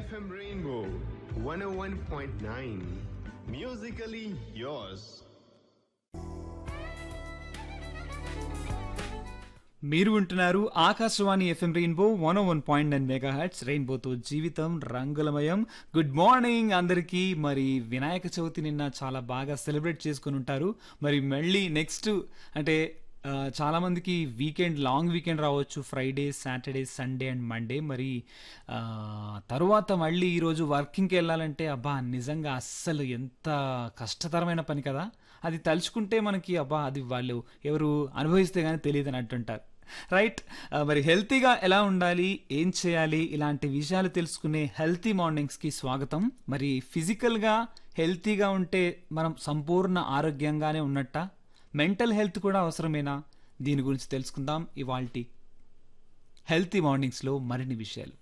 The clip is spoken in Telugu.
FM Rainbow 101.9. Musically yours. మీరు వింటున్నారు Akashvani FM Rainbow one one point nine mega hits రెయిన్బోతో జీవితం రంగులమయం గుడ్ మార్నింగ్ అందరికీ మరి వినాయక చవితి నిన్న చాలా బాగా సెలబ్రేట్ చేసుకుని ఉంటారు మరి మళ్ళీ నెక్స్ట్ అంటే ఆ, చాలా మందికి వీకెండ్ లాంగ్ వీకెండ్ రావచ్చు Friday Saturday Sunday and Monday మరి ఆ, తరువాత మళ్ళీ ఈరోజు వర్కింగ్కి వెళ్ళాలంటే అబ్బా నిజంగా అస్సలు ఎంత కష్టతరమైన పని కదా అది తలుచుకుంటే మనకి అబ్బా అది వాళ్ళు ఎవరు అనుభవిస్తే కానీ తెలియదు అని అంటుంటారు రైట్ ఆ, మరి హెల్తీగా ఎలా ఉండాలి ఏం చేయాలి ఇలాంటి విషయాలు తెలుసుకునే హెల్తీ మార్నింగ్స్కి స్వాగతం మరి ఫిజికల్గా హెల్తీగా ఉంటే మనం సంపూర్ణ ఆరోగ్యంగానే ఉన్నట్ట మెంటల్ హెల్త్ కూడా అవసరమేనా దీని గురించి తెలుసుకుందాం ఇవాల్టి హెల్తీ మార్నింగ్స్లో మరిన్ని విషయాలు